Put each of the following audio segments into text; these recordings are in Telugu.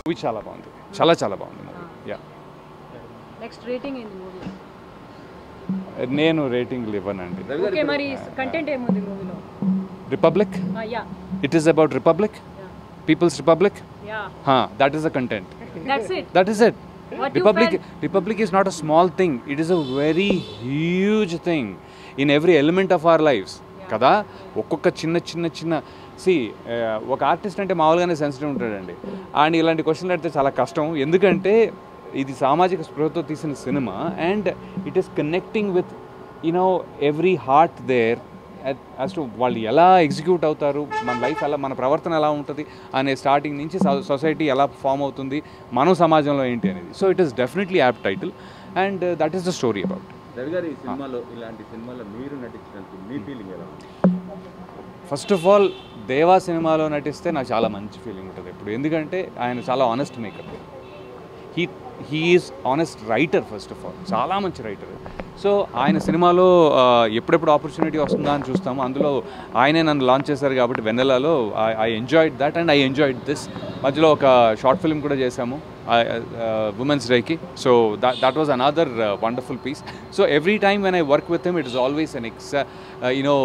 మూవీ చాలా బాగుంది చాలా చాలా బాగుంది మూవీ యా నెక్స్ట్ రేటింగ్ ఏంది మూవీ నేను రేటింగ్లు ఇవ్వనండి ఓకే మరి కంటెంట్ ఏముంది మూవీలో Republic yeah it is about Republic people's republic yeah that is the content that's it that is it What you Republic felt? Republic is not a small thing it is a very huge thing in every element of our lives కదా ఒక్కొక్క చిన్న చిన్న చిన్న సి ఒక ఆర్టిస్ట్ అంటే మామూలుగానే సెన్సిటివ్ ఉంటాడండి అండ్ ఇలాంటి క్వశ్చన్లు అడిగితే చాలా కష్టం ఎందుకంటే ఇది సామాజిక స్పృహతో తీసిన సినిమా and it is connecting with you know every heart there as to వాళ్ళు ఎలా ఎగ్జిక్యూట్ అవుతారు మన లైఫ్ ఎలా మన ప్రవర్తన ఎలా ఉంటుంది అనే స్టార్టింగ్ నుంచి సొసైటీ ఎలా ఫామ్ అవుతుంది మనం సమాజంలో ఏంటి అనేది so it is definitely apt title and that is the story about Ravi garu ఈ సినిమాలో ఇలాంటి సినిమాలో మీరు నటించినందుకు మీ ఫీలింగ్ ఎలా ఉంది ఫస్ట్ ఆఫ్ ఆల్ దేవా సినిమాలో నటిస్తే నాకు చాలా మంచి ఫీలింగ్ ఉంటుంది ఇప్పుడు ఎందుకంటే ఆయన చాలా honest maker he he is honest writer first of all చాలా మంచి రైటర్ సో ఆయన సినిమాలో ఆ, ఎప్పుడెప్పుడు ఆపర్చునిటీ వస్తుందా అని చూస్తాము అందులో ఆయనే నన్ను లాంచ్ చేశారు కాబట్టి వెన్నెలలో I enjoyed that and I enjoyed this మధ్యలో ఒక షార్ట్ ఫిల్మ్ కూడా చేశాము ఉమెన్స్ డేకి so that that was another wonderful piece so every time when I work with him it is always an ex you know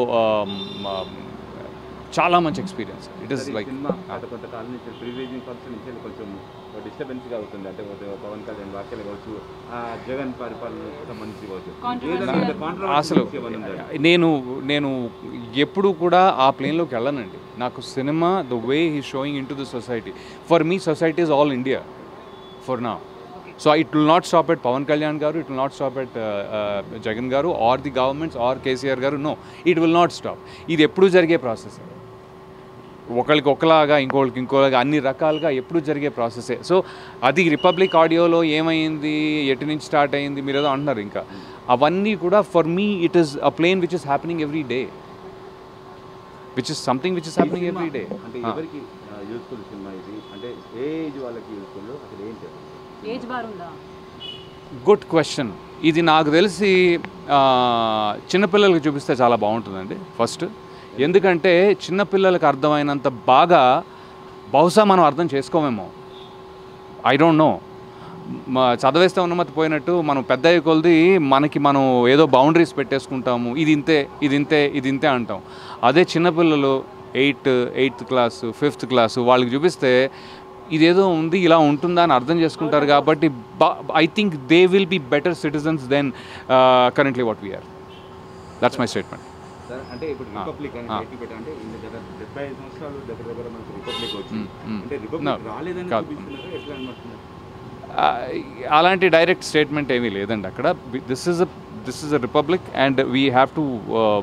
చాలా మంచి ఎక్స్పీరియన్స్ ఇట్ ఈస్ ఈ లైక్ సినిమా గత కొంతకాలం నుంచి ప్రీ రిలీజింగ్ ఫంక్షన్ నుంచి కొంచెం డిస్టర్బెన్స్గా అవుతుంది అంటే ఒక పవన్ కళ్యాణ్ వ్యాఖ్యలు కావచ్చు ఆ జగన్ పరిపాలనకు సంబంధించి కావచ్చు Controversy. ఏదైనా controversy అసలు ఏమైనా ఉందా? నేను నేను ఎప్పుడు కూడా ఆ ప్లేన్లోకి వెళ్ళనండి నాకు సినిమా the way he showing into the society for me society is all India for నా so it will not stop at Pawan Kalyan garu it will not stop at Jagan garu or the governments or KCR garu no it will not stop ఇది ఎప్పుడు జరిగే ప్రాసెస్ ఒకరికి ఒకలాగా ఇంకోళ్ళకి ఇంకోలాగా అన్ని రకాలుగా ఎప్పుడు జరిగే ప్రాసెసే సో అది రిపబ్లిక్ ఆడియోలో ఏమైంది ఎటు నుంచి స్టార్ట్ అయింది మీరు ఏదో అంటున్నారు ఇంకా అవన్నీ కూడా for me it is a plane which is happening every day which is something which is ఈ హ్యాపెనింగ్ సినిమా ఎవ్రీ డే అంటే ఎవరికి యూస్ఫుల్ సినిమా ఇది అంటే ఏ ఏజ్ వాళ్ళకి యూస్ఫుల్ అసలు ఏంటి అది? ఏజ్ బార్ ఉందా గుడ్ క్వశ్చన్ ఇది నాకు తెలిసి ఆ, చిన్నపిల్లలకి చూపిస్తే చాలా బాగుంటుందండి ఫస్ట్ ఎందుకంటే చిన్నపిల్లలకు అర్థమైనంత బాగా బహుశా మనం అర్థం చేసుకోమేమో ఐ డోంట్ నో చదివేస్తే ఉన్నమతి పోయినట్టు మనం పెద్ద అయ్యే కొలది మనకి మనం ఏదో బౌండరీస్ పెట్టేసుకుంటాము ఇది ఇంతే ఇది ఇంతే ఇది ఇంతే అంటాం అదే చిన్నపిల్లలు eighth eighth class fifth class వాళ్ళకి చూపిస్తే ఇదేదో ఉంది ఇలా ఉంటుందా అని అర్థం చేసుకుంటారు కాబట్టి I think they will be better citizens then currently what we are that's my statement sir అంటే ఇప్పుడు రిపబ్లిక్ అని ఆ. బయటికి పెట్టా అంటే ఇన్ని దగ్గర డెబ్బై ఐదు సంవత్సరాలు దగ్గర దగ్గర మనకు రిపబ్లిక్ వచ్చింది మ్, మ్. అంటే No, రిపబ్లిక్ రాలేదని కాదు. చూపిస్తున్నారు ఎట్లా అనుకుంటున్నారు అలాంటి డైరెక్ట్ స్టేట్మెంట్ ఏమీ లేదండి అక్కడ this is this is a republic and we have to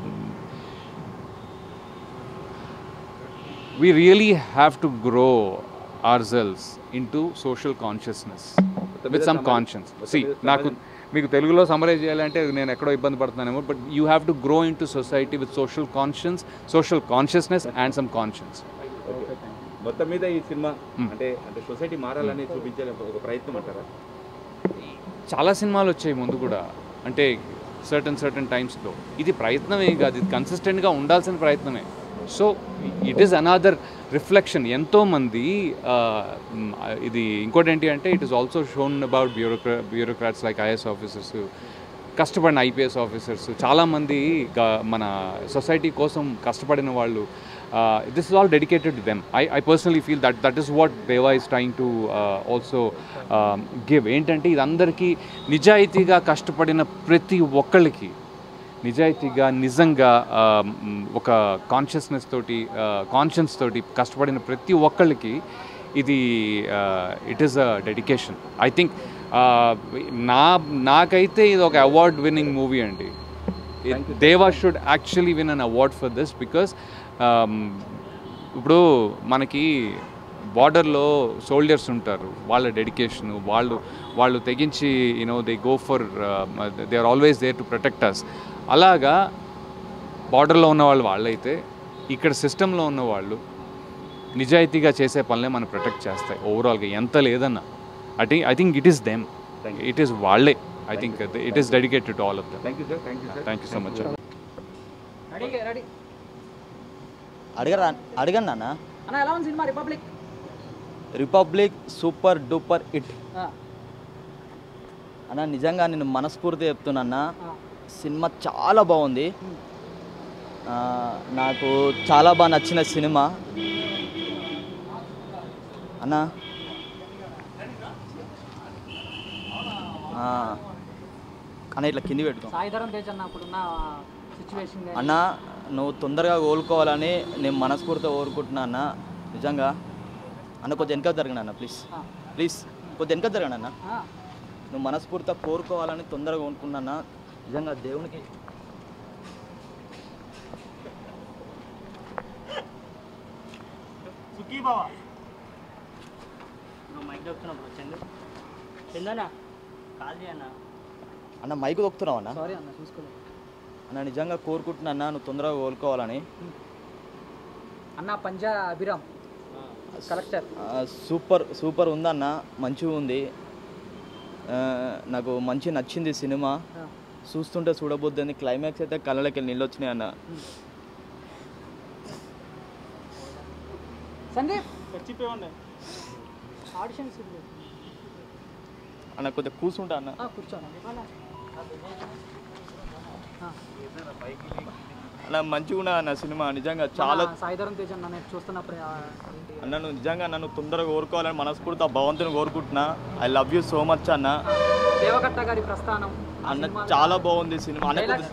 we really have to grow ourselves into social consciousness with some conscience సి నాకు మీకు తెలుగులో సమరైజ్ చేయాలంటే నేను ఎక్కడో ఇబ్బంది పడుతున్నానేమో but you have to grow into society with social conscience social consciousness and some conscience మొత్తం మీద ఈ సినిమా అంటే అంటే సొసైటీ మారాలని చూపించే ఒక ప్రయత్నం అంటారా చాలా సినిమాలు వచ్చాయి ముందు కూడా అంటే సర్టన్ సర్టన్ టైమ్స్లో ఇది ప్రయత్నమే కాదు ఇది కన్సిస్టెంట్గా ఉండాల్సిన ప్రయత్నమే so it is another reflection ఎంతోమంది ఆ, మ్, ఇది ఇంకోటి ఏంటి అంటే it is also shown about బ్యూరోక్రా బ్యూరోక్రాట్స్ లైక్ ఐఎస్ ఆఫీసర్స్ కష్టపడిన ఐపీఎస్ ఆఫీసర్స్ చాలామంది గా- మన సొసైటీ కోసం కష్టపడిన వాళ్ళు this is all dedicated to them I I personally feel that that is what Deva is trying to also give ఏంటంటే ఇది అందరికీ నిజాయితీగా కష్టపడిన ప్రతి ఒక్కళ్ళకి నిజాయితీగా నిజంగా ఆ, మ్, ఒక కాన్షియస్నెస్ తోటి కాన్షియన్స్ తోటి కష్టపడిన ప్రతి ఒక్కళ్ళకి ఇది it is a dedication I think నా నాకైతే ఇది ఒక అవార్డ్ విన్నింగ్ మూవీ అండి Deva should actually win an award for this because ఇప్పుడు మనకి బార్డర్లో సోల్జర్స్ ఉంటారు వాళ్ళ డెడికేషన్ వాళ్ళు వాళ్ళు తెగించి you know they go for they are always there to protect us అలాగా బార్డర్లో ఉన్న వాళ్ళు వాళ్ళైతే ఇక్కడ సిస్టంలో ఉన్న వాళ్ళు నిజాయితీగా చేసే పనులే మనం ప్రొటెక్ట్ చేస్తాయి ఓవరాల్గా ఎంత లేదన్నా I think I think it is them it is వాళ్ళే I think it is dedicated to all of them thank you sir thank you sir thank you so much ready ready అడగరా అడగండి అన్న అన్న ఎలా ఉంది cinema Republic Republic super duper hit ఆ, అన్న నిజంగా నేను మనస్ఫూర్తి చెప్తున్నా ఆ. సినిమా చాలా బాగుంది ఆ, నాకు చాలా బాగా నచ్చిన సినిమా అన్న ఆ, అన్న ఇట్లా కింది పెట్టుకో సాయిధరం తేజ్ అన్న అప్పుడున్న సిచ్యువేషన్ అన్న నువ్వు తొందరగా కోలుకోవాలని నేను మనస్ఫూర్తిగా కోరుకుంటున్నా అన్న నిజంగా అన్న కొంచెం వెనక జరగండి అన్న ప్లీజ్ ప్లీజ్ కొంచెం వెనక జరగండి అన్న నువ్వు మనస్ఫూర్తిగా కోరుకోవాలని తొందరగా కోరుకున్నా అన్న నిజంగా దేవునికి మైక్ చెప్తున్నావు చందు చందనా కాల్ చేయన్నా అన్న మైకు దొక్కుతున్నావు అన్న సారీ అన్న చూసుకోలేదు అన్న నిజంగా కోరుకుంటున్నా అన్న నువ్వు తొందరగా కోలుకోవాలని అన్న పంజా అభిరామ్ కలెక్టర్ ఆ, సూపర్ సూపర్ ఉందన్న మంచిగా ఉంది ఆ, నాకు మంచి నచ్చింది సినిమా చూస్తుంటే చూడబోద్దని క్లైమాక్స్ అయితే కళ్ళకి వెళ్ళి నీళ్ళు వచ్చినాయి అన్న సందీప్ ఆడిషన్స్ అన్న కొద్దిగా కూర్చుంటా అన్న కూర్చోను అన్న మంచిగా ఉన్నా అన్న సినిమా నిజంగా చాలా సాయిధరం తేజ్ అన్న నేను చూస్తున్నప్పుడు ఆ, ఏంటి? అన్న నువ్వు నిజంగా నన్ను తొందరగా కోరుకోవాలని మనస్ఫూర్తి ఆ భగవంతుని కోరుకుంటున్నా I love you so much అన్న దేవకట్ట గారి ప్రస్థానం ఆ అన్న సినిమాలో చాలా బాగుంది సినిమా అన్న Dialogues కొద్ది-